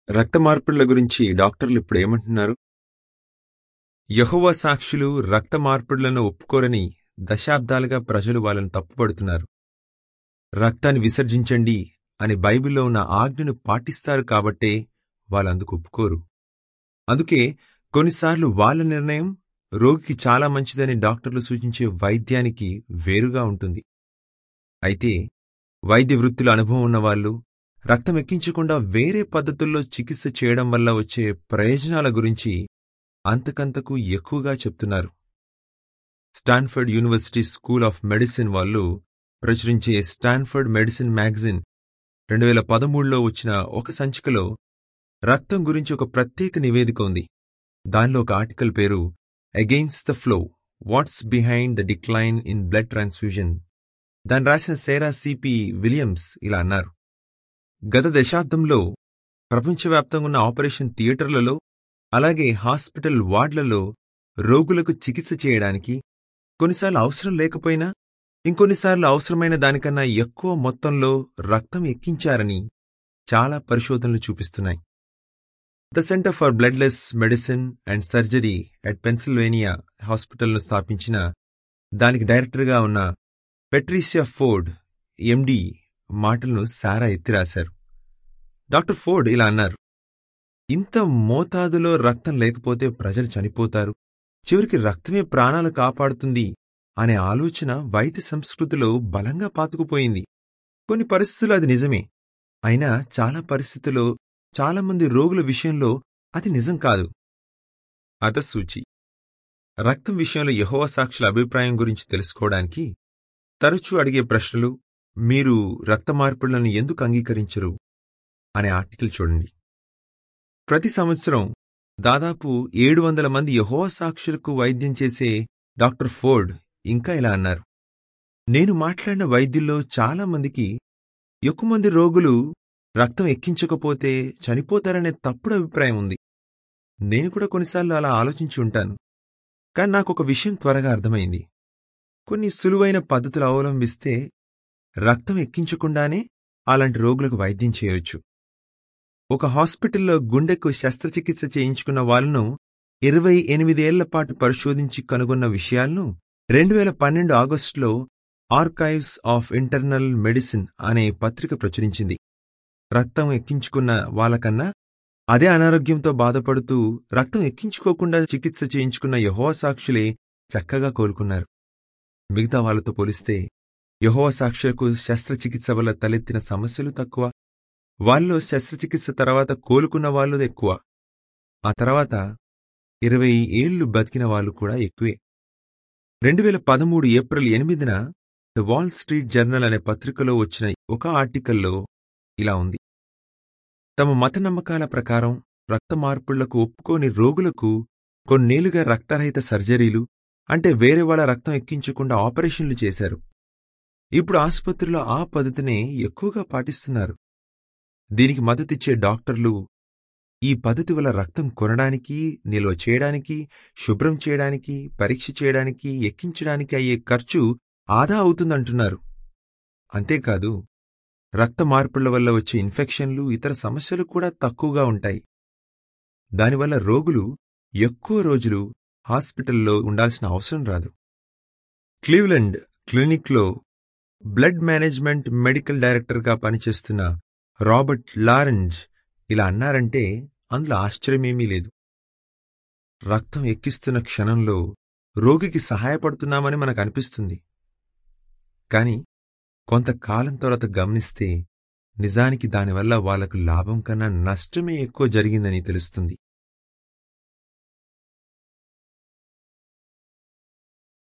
రక్త మార్పిడుల గురించి డాక్టర్లు ఇప్పుడు ఏమంటున్నారు యెహోవా సాక్షులు రక్త మార్పిడులను ఒప్పుకోరని దశాబ్దాలుగా ప్రజలు వాళ్ళని తప్పుపడుతున్నారు రక్తాన్ని విసర్జించండి అని బైబిల్లో ఉన్న ఆజ్ఞను పాటిస్తారు కాబట్టే వాళ్ళందుకు ఒప్పుకోరు అందుకే కొన్నిసార్లు వాళ్ళ నిర్ణయం రోగికి చాలా మంచిదని డాక్టర్లు సూచించే వైద్యానికి వేరుగా ఉంటుంది అయితే వైద్య వృత్తిలో అనుభవం ఉన్నవాళ్లు రక్తం ఎక్కించకుండా వేరే పద్ధతుల్లో చికిత్స చేయడం వల్ల వచ్చే ప్రయోజనాల గురించి అంతకంతకు ఎక్కువగా చెప్తున్నారు Stanford university school of medicine వాళ్ళు ప్రచురించే స్టాన్ఫర్డ్ మెడిసిన్ మ్యాగజిన్ రెండు వేల పదమూడులో వచ్చిన ఒక సంచికలో రక్తం గురించి ఒక ప్రత్యేక నివేదిక ఉంది దానిలో ఒక ఆర్టికల్ పేరు against the flow what's behind the decline in blood transfusion దాన్ని రాసిన సేరా సిపి విలియమ్స్ ఇలా అన్నారు గత దశాబ్దంలో ప్రపంచవ్యాప్తంగా ఉన్న ఆపరేషన్ థియేటర్లలో అలాగే హాస్పిటల్ వార్డులలో రోగులకు చికిత్స చేయడానికి కొన్నిసార్లు అవసరం లేకపోయినా ఇంకొన్నిసార్లు అవసరమైన దానికన్నా ఎక్కువ మొత్తంలో రక్తం ఎక్కించారని చాలా పరిశోధనలు చూపిస్తున్నాయి the centre for bloodless medicine and surgery at Pennsylvania హాస్పిటల్ను స్థాపించిన దానికి డైరెక్టర్గా ఉన్న పెట్రీసియా ఫోర్డ్ ఎండి మాటలను సారా ఎత్తిరాశారు డాక్టర్ ఫోర్డ్ ఇలా అన్నారు ఇంత మోతాదులో రక్తం లేకపోతే ప్రజలు చనిపోతారు చివరికి రక్తమే ప్రాణాలు కాపాడుతుంది అనే ఆలోచన వైద్య సంస్కృతిలో బలంగా పాతుకుపోయింది కొన్ని పరిస్థితుల్లో అది నిజమే అయినా చాలా పరిస్థితుల్లో చాలామంది రోగుల విషయంలో అది నిజం కాదు అతసూచి రక్తం విషయంలో యహోవ సాక్షుల అభిప్రాయం గురించి తెలుసుకోవడానికి తరచూ అడిగే ప్రశ్నలు మీరు రక్త మార్పులను ఎందుకు అంగీకరించరు అనే ఆర్టికల్ చూడండి ప్రతి సంవత్సరం దాదాపు ఏడు వందల మంది యహోవ సాక్షులకు వైద్యం చేసే డాక్టర్ ఫోర్డ్ ఇంకా ఇలా అన్నారు నేను మాట్లాడిన వైద్యుల్లో చాలా మందికి ఎక్కువ మంది రోగులు రక్తం ఎక్కించకపోతే చనిపోతారనే తప్పుడు అభిప్రాయం ఉంది నేను కూడా కొన్నిసార్లు అలా ఆలోచించి ఉంటాను కానీ నాకు ఒక విషయం త్వరగా అర్థమైంది కొన్ని సులువైన పద్ధతులు అవలంబిస్తే రక్తం ఎక్కించకుండానే అలాంటి రోగులకు వైద్యం చేయొచ్చు ఒక హాస్పిటల్లో గుండెకు శస్త్రచికిత్స చేయించుకున్న వాళ్ళను ఇరవై ఎనిమిదేళ్ల పాటు పరిశోధించి కనుగొన్న విషయాలను రెండు వేల పన్నెండు ఆగస్టులో ఆర్కైవ్స్ ఆఫ్ ఇంటర్నల్ మెడిసిన్ అనే పత్రిక ప్రచురించింది రక్తం ఎక్కించుకున్న వాళ్ళకన్నా అదే అనారోగ్యంతో బాధపడుతూ రక్తం ఎక్కించుకోకుండా చికిత్స చేయించుకున్న యహోవ సాక్షులే చక్కగా కోలుకున్నారు మిగతా వాళ్లతో పోలిస్తే యహోవ సాక్షులకు శస్త్రచికిత్స వల్ల తలెత్తిన సమస్యలు తక్కువ వాళ్ళలో శస్త్రచికిత్స తర్వాత కోలుకున్న వాళ్ళు ఎక్కువ ఆ తర్వాత ఇరవై ఏళ్లు బతికిన వాళ్ళు కూడా ఎక్కువే రెండు వేల పదమూడు ఏప్రిల్ ఎనిమిదిన ద వాల్ స్ట్రీట్ జర్నల్ అనే పత్రికలో వచ్చిన ఒక ఆర్టికల్లో ఇలా ఉంది తమ మత నమ్మకాల ప్రకారం రక్త మార్పుళ్లకు ఒప్పుకోని రోగులకు కొన్నేళ్లుగా రక్తరహిత సర్జరీలు అంటే వేరే వాళ్ళ రక్తం ఎక్కించకుండా ఆపరేషన్లు చేశారు ఇప్పుడు ఆసుపత్రిలో ఆ పద్ధతినే ఎక్కువగా పాటిస్తున్నారు దీనికి మద్దతిచ్చే డాక్టర్లు ఈ పద్ధతి వల్ల రక్తం కొనడానికి నిల్వ చేయడానికి శుభ్రం చేయడానికి పరీక్ష చేయడానికి ఎక్కించడానికి అయ్యే ఖర్చు ఆదా అవుతుందంటున్నారు అంతేకాదు రక్త మార్పుళ్ల వల్ల వచ్చే ఇన్ఫెక్షన్లు ఇతర సమస్యలు కూడా తక్కువగా ఉంటాయి దానివల్ల రోగులు ఎక్కువ రోజులు హాస్పిటల్లో ఉండాల్సిన అవసరం రాదు క్లీవ్లండ్ క్లినిక్లో బ్లడ్ మేనేజ్మెంట్ మెడికల్ డైరెక్టర్గా పనిచేస్తున్న రాబర్ట్ లారెంజ్ ఇలా అన్నారంటే అందులో ఆశ్చర్యమేమీ లేదు రక్తం ఎక్కిస్తున్న క్షణంలో రోగికి సహాయపడుతున్నామని మనకు అనిపిస్తుంది కాని కొంతకాలం తర్వాత గమనిస్తే నిజానికి దానివల్ల వాళ్లకు లాభం కన్నా నష్టమే ఎక్కువ జరిగిందని తెలుస్తుంది